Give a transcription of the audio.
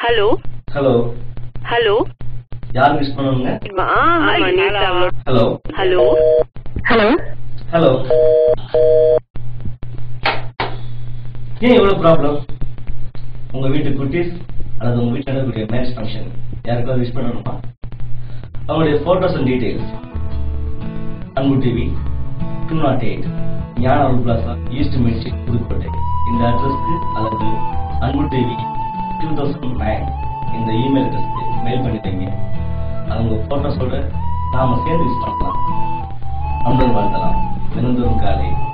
hello hello hello யார் miss பண்ணணுங்க ஆமா நீதா ஹலோ ஹலோ ஹலோ ஹலோ ஏன் இவ்வளவு ப்ராப்ளம் உங்க வீட்டு குட்டீஸ் அல்லது உங்க வீட்டில் நடக்கக்கூடிய மேரேஜ் ஃபங்க்ஷன் யாருக்காவது விஷ் பண்ணணுமா அவங்களுடைய photos and details Anbu TV two nought eight Gnana Arul plaza east ministry Pudukkottai இந்த அட்ரஸ்க்கு அல்லது Anbu TV two thousand nine இந்த இமெயில் அட்ரஸ்க்கு மெயில் பண்ணிட்டீங்க அவங்க போட்டோஸோட நாம சேர்ந்து விஷ் பண்ணலாம் அன்பன் வாழ்த்தலாம் தினந்தோறும் காலை